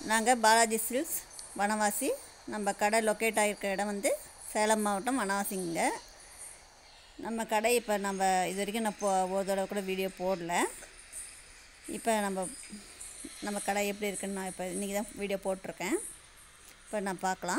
நாங்கள் பாலாஜி சில்க்ஸ் வனவாசி நம்ம கடை லொக்கேட் ஆகிருக்க இடம் வந்து சேலம் மாவட்டம் வனவாசிங்க நம்ம கடை இப்போ நம்ம இது வரைக்கும் நான் போ ஒரு தடவை கூட வீடியோ போடல இப்போ நம்ம நம்ம கடை எப்படி இருக்குன்னு நான் இப்போ இன்றைக்கி தான் வீடியோ போட்டிருக்கேன் இப்போ நான் பார்க்கலாம்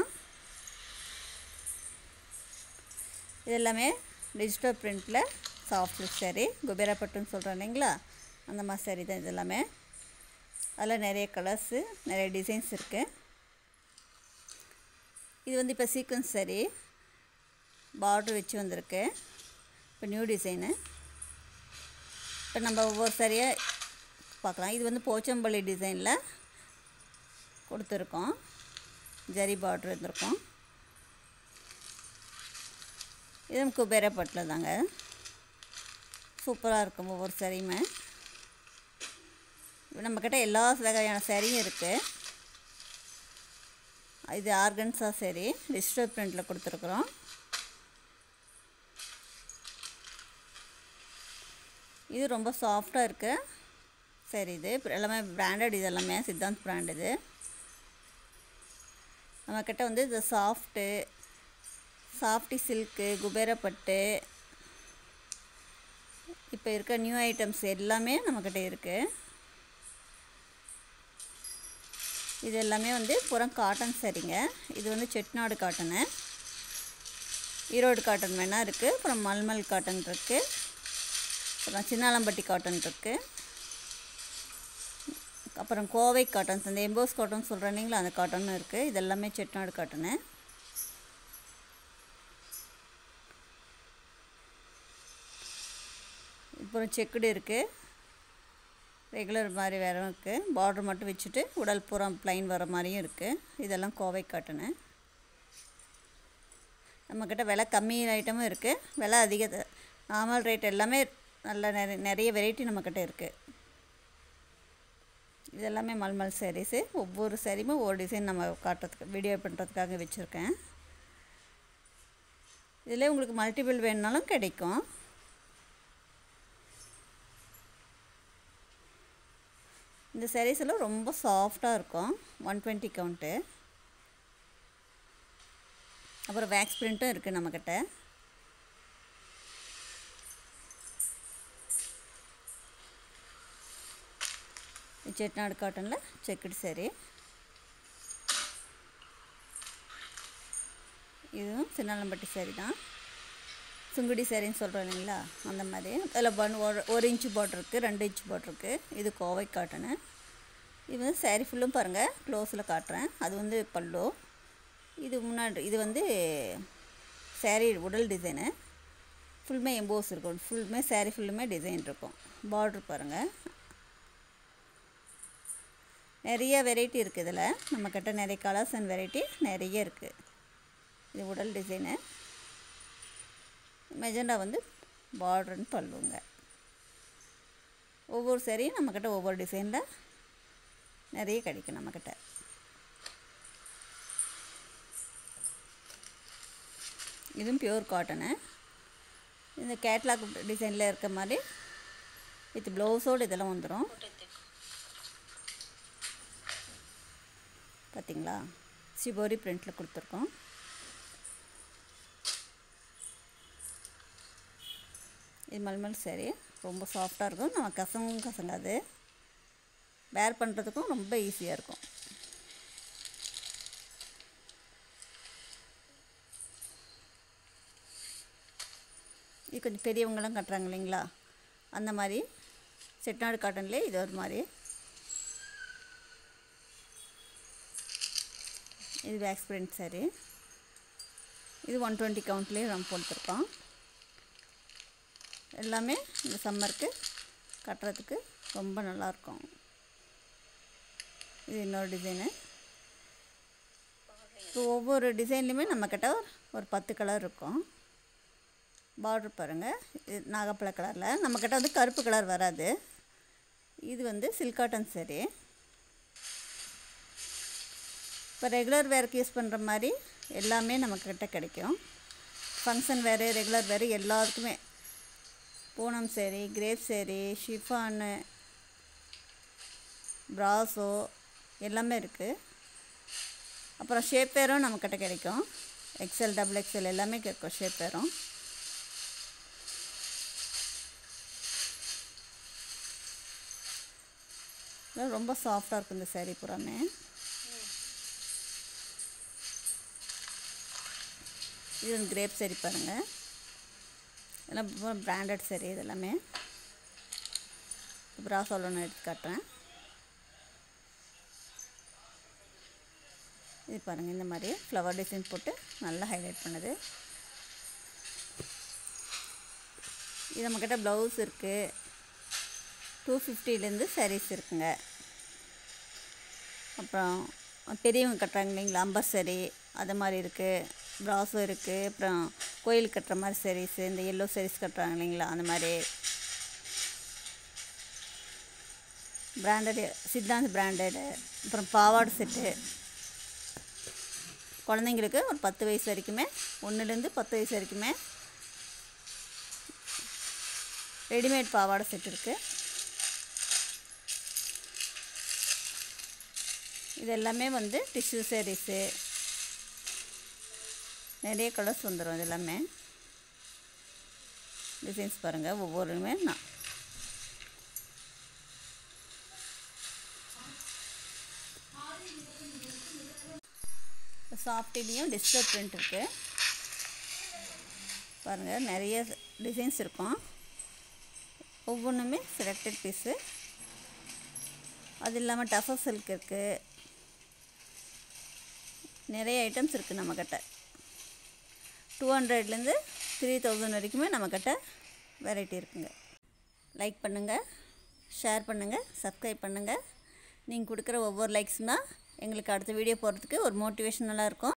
இது எல்லாமே டிஜிட்டல் பிரிண்டில் சாஃப்ட் சில்க் சாரீ குபேரா பட்டுன்னு சொல்கிறோம் இல்லைங்களா அந்த மாதிரி சாரீ தான் இது எல்லாமே அதில் நிறைய கலர்ஸு நிறைய டிசைன்ஸ் இருக்குது இது வந்து இப்போ சீக்வன்ஸ் சாரீ பார்டர் வச்சு வந்திருக்கு இப்போ நியூ டிசைனு இப்போ நம்ம ஒவ்வொரு சாரியாக பார்க்கலாம் இது வந்து போச்சம்பள்ளி டிசைனில் கொடுத்துருக்கோம் ஜரி பார்டர் இருந்திருக்கோம் இது குபேரப்பட்டில் தாங்க சூப்பராக இருக்கும் ஒவ்வொரு சாரியுமே நம்மக்கிட்ட எல்லா வகையான சாரியும் இருக்குது இது ஆர்கன்ஸா சரி டிஜிட்டல் பிரிண்டில் கொடுத்துருக்குறோம் இது ரொம்ப சாஃப்டாக இருக்குது சரி இது எல்லாமே பிராண்டட் இது எல்லாமே சித்தாந்த் பிராண்ட் இது நம்மக்கிட்ட வந்து இது சாஃப்ட்டு சாஃப்டி சில்க்கு குபேரப்பட்டு இப்போ இருக்க நியூ ஐட்டம்ஸ் எல்லாமே நம்மக்கிட்ட இருக்குது இது எல்லாமே வந்து புறம் காட்டன் சரிங்க இது வந்து செட்நாடு காட்டனு ஈரோடு காட்டன் வேணால் இருக்குது அப்புறம் மல்மல் காட்டன் இருக்குது அப்புறம் சின்னாலம்பட்டி காட்டன் இருக்குது அப்புறம் கோவை காட்டன்ஸ் அந்த எம்போஸ் காட்டன் சொல்கிறேன் இல்லைங்களா அந்த காட்டனும் இருக்குது இது எல்லாமே செட்நாடு காட்டனு அப்புறம் செக்குடு இருக்குது ரெகுலர் மாதிரி வேறு இருக்குது பார்டர் மட்டும் வச்சுட்டு உடல் புறம் ப்ளைன் வர மாதிரியும் இருக்குது இதெல்லாம் கோவை காட்டனு நம்மக்கிட்ட விலை கம்மி ஐட்டமும் இருக்குது விலை அதிக நார்மல் ரேட் எல்லாமே நல்ல நிறைய நிறைய வெரைட்டி நம்மக்கிட்ட இருக்குது இது எல்லாமே மல்மல் சாரீஸு ஒவ்வொரு சாரியுமே ஒவ்வொரு டிசைன் நம்ம காட்டுறதுக்கு வீடியோ பண்ணுறதுக்காக வச்சுருக்கேன் இதில் உங்களுக்கு மல்டிபிள் வேணுனாலும் கிடைக்கும் இந்த sarees எல்லாம் ரொம்ப சாஃப்டாக இருக்கும் ஒன் டுவெண்ட்டி கவுண்ட்டு அப்புறம் வேக்ஸ் பிரிண்ட்டும் இருக்குது நம்மக்கிட்ட செட்நாடு காட்டனில் செக்குடு saree இதுவும் சின்னாலம்பட்டி saree தான் சுங்குடி சாரின்னு சொல்கிறோம் இல்லைங்களா அந்த மாதிரி அதில் பன் ஒரு ஒரு இன்ச்சு பார்டர் இருக்குது ரெண்டு இன்ச்சு பார்டர் இருக்குது இது கோவை காட்டனு இது வந்து சாரீ ஃபுல்லும் பாருங்கள் க்ளோஸில் காட்டுறேன் அது வந்து பல்லு இது முன்னாடி இது வந்து சாரீ உடல் டிசைனு ஃபுல்லுமே எம்போஸ் இருக்கும் ஃபுல்லுமே சாரீ ஃபுல்லுமே டிசைன் இருக்கும் பார்டர் பாருங்கள் நிறைய வெரைட்டி இருக்குது இதில் நம்மக்கிட்ட நிறைய கலர்ஸ் அண்ட் வெரைட்டி நிறைய இருக்குது இது உடல் டிசைனு மெஜெண்டா வந்து பார்டர்னு பல்லுங்க ஒவ்வொரு சாரியும் நம்மக்கிட்ட ஒவ்வொரு டிசைனில் நிறைய கிடைக்கும் நம்மக்கிட்ட இதுவும் பியூர் காட்டனு இந்த கேட்லாக் டிசைனில் இருக்க மாதிரி வித் ப்ளவுஸோடு இதெல்லாம் வந்துடும் பார்த்தீங்களா சிபோரி பிரிண்டில் கொடுத்துருக்கோம் இது மல்மல் சரி ரொம்ப சாஃப்டாக இருக்கும் நம்ம கசங்கும் கசங்காது வேர் பண்ணுறதுக்கும் ரொம்ப ஈஸியாக இருக்கும் இது கொஞ்சம் பெரியவங்களாம் கட்டுறாங்க இல்லைங்களா அந்த மாதிரி செட்நாடு காட்டன்லேயே இது ஒரு மாதிரி இது வேக்ஸ் பிரிண்ட் சாரி இது ஒன் டுவெண்ட்டி கவுண்ட்லேயே நம்ம கொடுத்துருக்கோம் எல்லாமே இந்த சம்மருக்கு கட்டுறதுக்கு ரொம்ப நல்லாயிருக்கும் இது இன்னொரு டிசைனு இப்போ ஒவ்வொரு டிசைன்லேயுமே நம்மக்கிட்ட ஒரு பத்து கலர் இருக்கும் பார்டர் பாருங்கள் இது நாகப்பழ கலரில் நம்மக்கிட்ட வந்து கருப்பு கலர் வராது இது வந்து சில்க் காட்டன் சரி இப்போ ரெகுலர் வேருக்கு யூஸ் பண்ணுற மாதிரி எல்லாமே நம்மக்கிட்ட கிடைக்கும் ஃபங்க்ஷன் வேறு ரெகுலர் வேறு எல்லாத்துக்குமே Poonam sari crepe sari chiffon brasso எல்லாமே இருக்குது அப்புறம் ஷேப் வேரும் நம்மக்கிட்ட கிடைக்கும் எக்ஸல் டபுள் எக்ஸல் எல்லாமே கிடைக்கும் ஷேப் வேரும் இதெல்லாம் ரொம்ப சாஃப்டாக இருக்கும் இந்த saree பூராமே இது வந்து கிரேப் saree பாருங்கள் இதெல்லாம் பிராண்டட் saree இது எல்லாமே ப்ராசால் ஒன்று எடுத்து காட்டுறேன் இது பாருங்கள் இந்த மாதிரி ஃப்ளவர் டிசைன் போட்டு நல்லா ஹைலைட் பண்ணுது இது நம்மக்கிட்ட ப்ளவுஸ் இருக்குது டூ ஃபிஃப்டிலேருந்து sarees இருக்குங்க அப்புறம் பெரியவங்க கட்டுறாங்க இல்லைங்களா அம்பர் சரி அது மாதிரி இருக்குது ப்ராஸும் இருக்குது அப்புறம் கோயில் கட்டுற மாதிரி sarees இந்த எல்லோ sarees கட்டுறாங்க இல்லைங்களா அந்த மாதிரி பிராண்டடு சித்தாந்த் பிராண்டடு அப்புறம் பாவாடை செட்டு குழந்தைங்களுக்கு ஒரு பத்து வயசு வரைக்குமே ஒன்றுலேருந்து பத்து வயசு வரைக்குமே ரெடிமேட் பாவாடை செட் இருக்குது இது எல்லாமே வந்து டிஷ்யூ சாரீஸு நிறைய கலர்ஸ் வந்துடும் இது எல்லாமே டிசைன்ஸ் பாருங்கள் ஒவ்வொருமே நான் சாஃப்ட்லேயும் டிஜிட்டல் பிரிண்ட் இருக்குது பாருங்கள் நிறைய டிசைன்ஸ் இருக்கும் ஒவ்வொன்றுமே செலக்டட் பீஸு அது இல்லாமல் டஃபர் சில்க் இருக்குது நிறைய ஐட்டம்ஸ் இருக்குது நம்மக்கிட்ட டூ ஹண்ட்ரட்லேருந்து த்ரீ தௌசண்ட் வரைக்குமே நம்மக்கிட்ட வெரைட்டி இருக்குங்க லைக் பண்ணுங்கள் ஷேர் பண்ணுங்கள் சப்ஸ்கிரைப் பண்ணுங்கள் நீங்கள் கொடுக்குற ஒவ்வொரு லைக்ஸும் தான் எங்களுக்கு அடுத்த வீடியோ போடுறதுக்கு ஒரு மோட்டிவேஷனலாக இருக்கும்